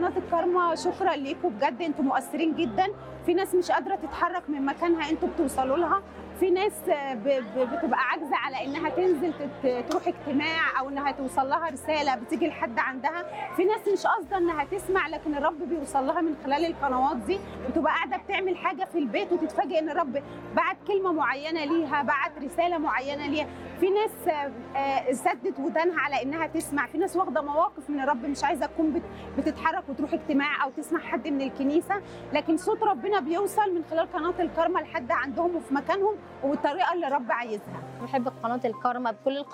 قناه الكارما شكرا ليكم بجد انتم مؤثرين جدا في ناس مش قادره تتحرك من مكانها انتوا بتوصلوا لها في ناس ب- ب- بتبقى عاجزه على انها تنزل تت- تروح اجتماع او انها توصل لها رساله بتيجي لحد عندها في ناس مش قاصده انها تسمع لكن الرب بيوصل لها من خلال القنوات دي بتبقى قاعده بتعمل حاجه في البيت وتتفاجئ ان الرب بعت كلمه معينه ليها بعت رساله معينه ليها في ناس آه، آه، سدت ودانها على انها تسمع في ناس واخده مواقف من الرب مش عايزه تكون بت- بتتحرك وتروح اجتماع او تسمع حد من الكنيسه لكن صوت ربنا بيوصل من خلال قناه الكارما لحد عندهم وفي مكانهم وبالطريقه اللي الرب عايزها بحب قناه الكارما بكل